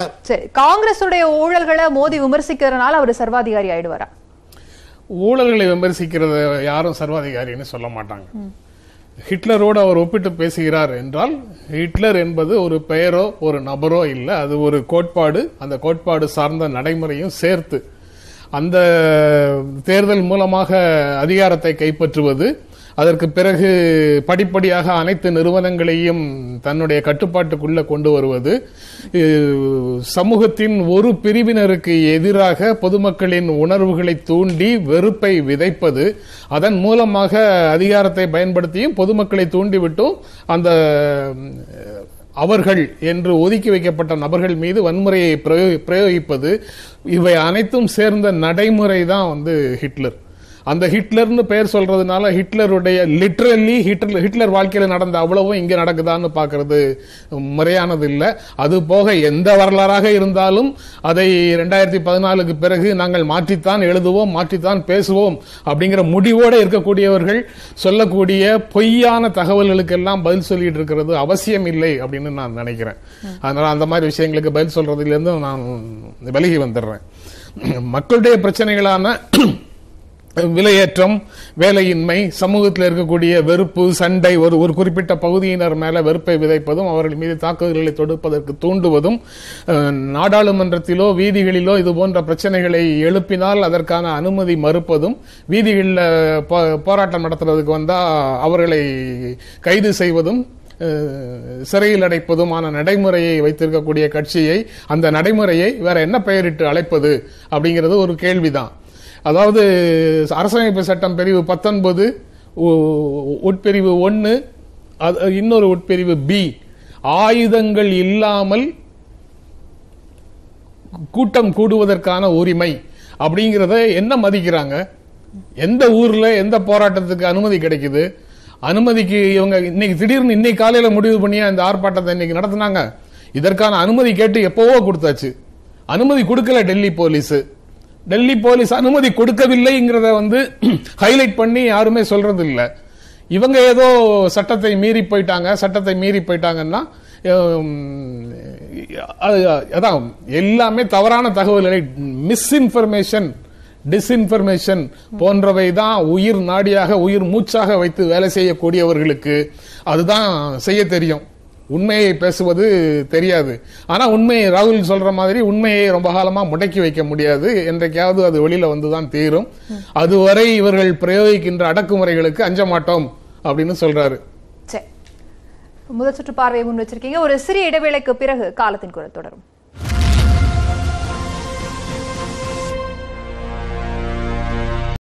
சரி காங்கிரஸுடைய ஊழல்களை மோடி விமர்சிக்கிறதுனால அவர் சர்வாதிகாரி ஆயிடுவாரா ஊழல்களை விமர்சிக்கிறத யாரும் சர்வாதிகாரின்னு சொல்ல மாட்டாங்க ஹிட்லரோடு அவர் ஒப்பிட்டு பேசுகிறார் என்றால் ஹிட்லர் என்பது ஒரு பெயரோ ஒரு நபரோ இல்லை அது ஒரு கோட்பாடு அந்த கோட்பாடு சார்ந்த நடைமுறையும் சேர்த்து அந்த தேர்தல் மூலமாக அதிகாரத்தை கைப்பற்றுவது அதற்கு பிறகு படிப்படியாக அனைத்து நிறுவனங்களையும் தன்னுடைய கட்டுப்பாட்டுக்குள்ள கொண்டு வருவது இ- சமூகத்தின் ஒரு பிரிவினருக்கு எதிராக பொதுமக்களின் உணர்வுகளை தூண்டி வெறுப்பை விதைப்பது அதன் மூலமாக அதிகாரத்தை பயன்படுத்தியும் பொதுமக்களை தூண்டிவிட்டும் அந்த ம், அவர்கள் என்று ஒதுக்கி வைக்கப்பட்ட நபர்கள் மீது வன்முறையை பிரயோ- பிரயோகிப்பது இவை அனைத்தும் சேர்ந்த நடைமுறை தான் வந்து ஹிட்லர் அந்த ஹிட்லர்னு பெயர் சொல்றதுனால ஹிட்லருடைய லிட்ரலி ஹிட்லர் ஹிட்லர் வாழ்க்கையில நடந்த அவ்வளவும் இங்க நடக்குதான்னு பார்க்கிறது முறையானது இல்லை அது போக எந்த வரலாறாக இருந்தாலும் அதை ரெண்டாயிரத்தி பதினாலுக்கு பிறகு நாங்கள் மாற்றித்தான் எழுதுவோம் மாற்றித்தான் பேசுவோம் அப்படிங்கிற முடிவோடு இருக்கக்கூடியவர்கள் சொல்லக்கூடிய பொய்யான தகவல்களுக்கெல்லாம் பதில் சொல்லிட்டு இருக்கிறது அவசியம் இல்லை அப்படின்னு நான் நினைக்கிறேன் அதனால அந்த மாதிரி விஷயங்களுக்கு பதில் சொல்றதுல இருந்து நான் விலகி வந்துடுறேன் மக்களுடைய பிரச்சனைகளான விலையேற்றம் வேலையின்மை சமூகத்தில் இருக்கக்கூடிய வெறுப்பு சண்டை ஒரு ஒரு குறிப்பிட்ட பகுதியினர் மேல வெறுப்பை விதைப்பதும் அவர்கள் மீது தாக்குதல்களை தொடுப்பதற்கு தூண்டுவதும் அஹ், நாடாளுமன்றத்திலோ வீதிகளிலோ இது போன்ற பிரச்சனைகளை எழுப்பினால் அதற்கான அனுமதி மறுப்பதும் வீதிகளில் போ- போராட்டம் நடத்துறதுக்கு வந்தா அவர்களை கைது செய்வதும் அஹ், சிறையில் அடைப்பதுமான நடைமுறையை வைத்திருக்கக்கூடிய கட்சியை அந்த நடைமுறையை வேற என்ன பெயரிட்டு அழைப்பது அப்படிங்கிறது ஒரு கேள்விதான் அதாவது அரசமைப்பு சட்டம் பிரிவு பத்தொன்பது உட்பிரிவு ஒன்று இன்னொரு உட்பிரிவு பி ஆயுதங்கள் இல்லாமல் கூட்டம் கூடுவதற்கான உரிமை அப்படிங்கிறத என்ன மதிக்கிறாங்க எந்த ஊர்ல எந்த போராட்டத்துக்கு அனுமதி கிடைக்குது அனுமதிக்கு இவங்க இன்னைக்கு திடீர்னு இன்னைக்கு காலையில முடிவு பண்ணியா இந்த ஆர்ப்பாட்டத்தை இன்னைக்கு நடத்துனாங்க இதற்கான அனுமதி கேட்டு எப்பவோ கொடுத்தாச்சு அனுமதி கொடுக்கல டெல்லி போலீஸ் டெல்லி போலீஸ் அனுமதி கொடுக்கவில்லைங்கிறத வந்து ஹைலைட் பண்ணி யாருமே சொல்றது இல்ல இவங்க ஏதோ சட்டத்தை மீறி போயிட்டாங்க சட்டத்தை மீறி போயிட்டாங்கன்னா ஹம், அது- அதான் எல்லாமே தவறான தகவல்களை மிஸ்இன்ஃபர்மேஷன் டிஸ்இன்ஃபர்மேஷன் போன்றவை தான் உயிர் நாடியாக உயிர் மூச்சாக வைத்து வேலை செய்யக்கூடியவர்களுக்கு அதுதான் செய்ய தெரியும் உண்மையை பேசுவது தெரியாது ஆனா உண்மையை ராகுல் சொல்ற மாதிரி உண்மையை ரொம்ப காலமா முடக்கி வைக்க முடியாது என்றைக்காவது அது வெளியில வந்துதான் தீரும் அதுவரை இவர்கள் பிரயோகிக்கின்ற அடக்குமுறைகளுக்கு அஞ்ச மாட்டோம் அப்படின்னு சொல்றாரு சரி முதல் சுற்று பார்வையை முன் வச்சிருக்கீங்க ஒரு சிறிய இடைவேளைக்கு பிறகு காலத்தின் குரல் தொடரும்